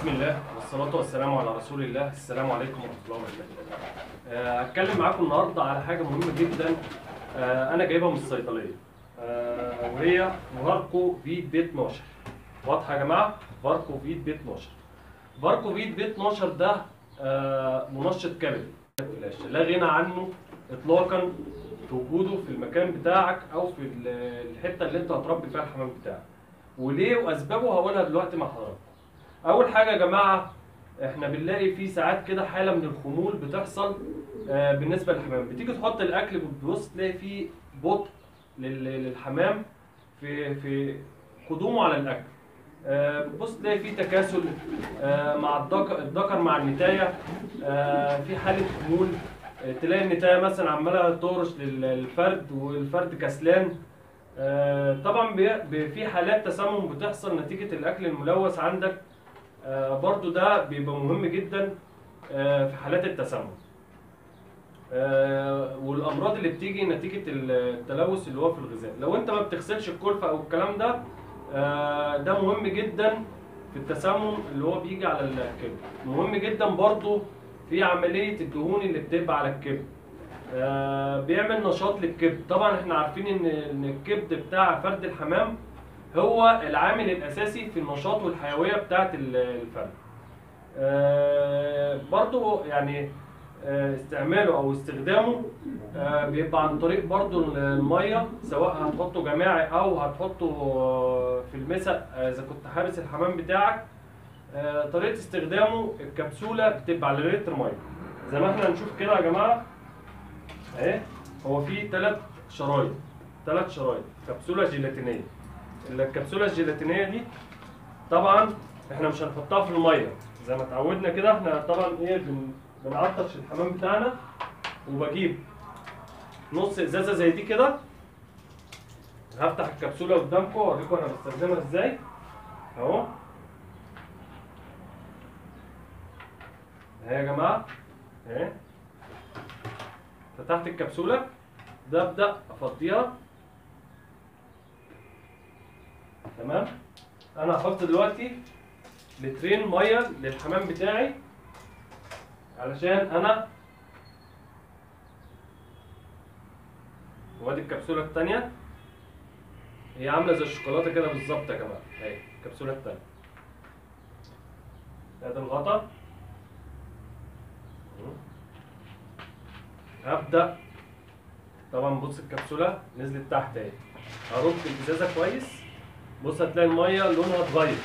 بسم الله والصلاة والسلام على رسول الله السلام عليكم ورحمة الله وبركاته. آه، هتكلم معاكم النهارده على حاجة مهمة جدا آه، أنا جايبها من الصيدلية آه، وهي فاركو فيت بي 12 واضحة يا جماعة؟ فاركو فيت بي 12 فاركو فيت بي 12 ده آه، منشط كبدي فلاش لا غنى عنه إطلاقا في وجوده في المكان بتاعك أو في ال- الحتة اللي أنت هتربي فيها الحمام بتاعك. وليه وأسبابه هقولها دلوقتي مع حضراتكم. اول حاجه يا جماعه احنا بنلاقي في ساعات كده حاله من الخمول بتحصل آه، بالنسبه للحمام بتيجي تحط الاكل بتبص تلاقي في بطء لل- للحمام في في قدومه على الاكل آه، بتبص تلاقي في تكاسل آه، مع الذكر الذكر مع النتايه آه، في حاله خمول آه، تلاقي النتايه مثلا عماله تهرش لل- للفرد والفرد كسلان آه، طبعا بي- بي- في حالات تسمم بتحصل نتيجه الاكل الملوث عندك آه، برضو ده بيبقى مهم جدا آه، في حالات التسمم آه، والامراض اللي بتيجي نتيجه التلوث اللي هو في الغذاء لو انت ما بتغسلش الكلفه او الكلام ده آه، ده مهم جدا في التسمم اللي هو بيجي على الكبد مهم جدا برضو في عمليه الدهون اللي بتبقى على الكبد آه، بيعمل نشاط للكبد طبعا احنا عارفين ان ان الكبد بتاع فرد الحمام هو العامل الاساسي في النشاط والحيويه بتاعه ال- الفرد آه، برضو يعني آه، استعماله او استخدامه آه، بيبقى عن طريق برضو الميه سواء هتحطه جماعي او هتحطه آه، في المسق آه، اذا كنت حابس الحمام بتاعك آه، طريقه استخدامه الكبسوله بتبقى على لتر ميه زي ما احنا هنشوف كده يا جماعه اهي هو في ثلاث شرايط ثلاث شرايط كبسوله جيلاتينيه الكبسوله الجيلاتينيه دي طبعا احنا مش هنحطها في الميه زي ما اتعودنا كده احنا طبعا ايه بن... بنعطش الحمام بتاعنا وبجيب نص ازازه زي دي كده هفتح الكبسوله قدامكم واوريكم انا بستخدمها ازاي اهو اهي يا جماعه اهي فتحت الكبسوله ده ابدا افضيها تمام انا هحط دلوقتي لترين ميه للحمام بتاعي علشان انا وادي الكبسوله الثانيه هي عامله زي الشوكولاته كده بالظبط يا جماعه اهي الكبسوله الثانيه ادي الغطا هبدا طبعا بص الكبسوله نزلت تحت اهي هرد الازازه كويس بص هتلاقي الميه لونها اتغير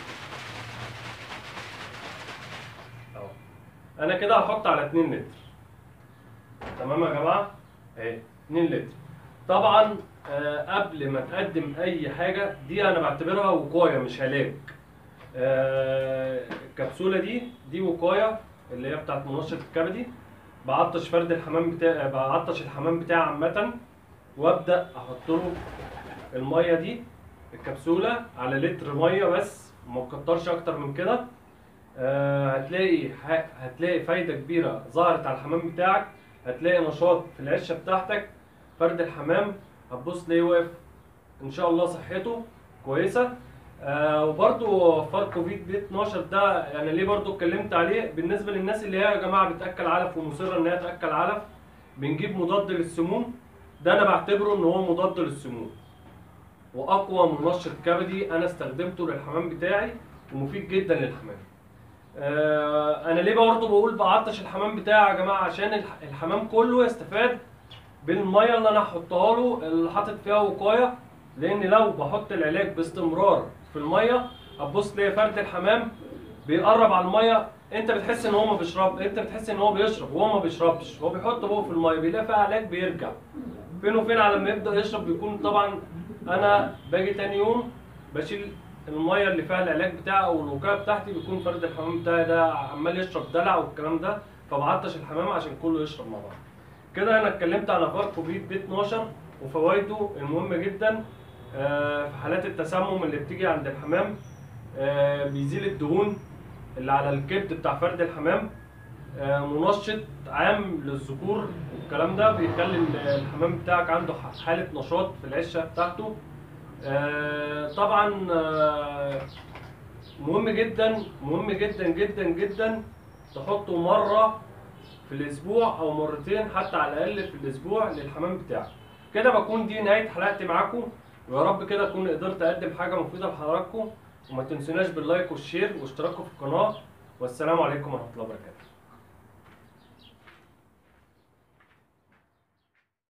اهو انا كده هحط على 2 لتر تمام يا جماعه اهي 2 لتر طبعا آه قبل ما تقدم اي حاجه دي انا بعتبرها وقايه مش علاج آه الكبسوله دي دي وقايه اللي هي بتاعت منشط الكبدي بعطش فرد الحمام بتاع بعطش الحمام بتاعي عامه وابدا احط له الميه دي الكبسوله على لتر ميه بس ما تكترش اكتر من كده آه هتلاقي ح- هتلاقي فايده كبيره ظهرت على الحمام بتاعك هتلاقي نشاط في العشه بتاعتك فرد الحمام هتبص تلاقيه واقف ان شاء الله صحته كويسه آه وبرده فرق كوفيد بي 12 ده يعني ليه برده اتكلمت عليه بالنسبه للناس اللي هي يا جماعه بتاكل علف ومصره ان هي تاكل علف بنجيب مضاد للسموم ده انا بعتبره ان هو مضاد للسموم واقوى منشط كبدي انا استخدمته للحمام بتاعي ومفيد جدا للحمام آه انا ليه برضه بقول بعطش الحمام بتاعي يا جماعه عشان الح- الحمام كله يستفاد بالميه اللي انا هحطها له اللي حاطط فيها وقايه لان لو بحط العلاج باستمرار في الميه هتبص تلاقي فرد الحمام بيقرب على الميه انت بتحس ان هو ما بيشرب انت بتحس ان هو بيشرب وهو ما بيشربش هو بيحط بقه في الميه بيلاقي فيها علاج بيرجع فين وفين على ما يبدا يشرب بيكون طبعا انا باجي تاني يوم بشيل الميه اللي فيها العلاج بتاعي او الوقايه بتاعتي بيكون فرد الحمام بتاعي ده عمال يشرب دلع والكلام ده فبعطش الحمام عشان كله يشرب مع بعض كده انا اتكلمت على فرق كوفيد بي 12 وفوائده المهمه جدا آه، في حالات التسمم اللي بتيجي عند الحمام آه، بيزيل الدهون اللي على الكبد بتاع فرد الحمام آه، منشط عام للذكور والكلام ده بيخلي ال- الحمام بتاعك عنده ح- حالة نشاط في العشة بتاعته آه، طبعا آه، مهم جدا مهم جدا جدا جدا تحطه مره في الاسبوع او مرتين حتى على الاقل في الاسبوع للحمام بتاعك كده بكون دي نهايه حلقتي معاكم ويا رب كده اكون قدرت اقدم حاجه مفيده لحضراتكم وما تنسوناش باللايك والشير واشتراككم في القناه والسلام عليكم ورحمه الله وبركاته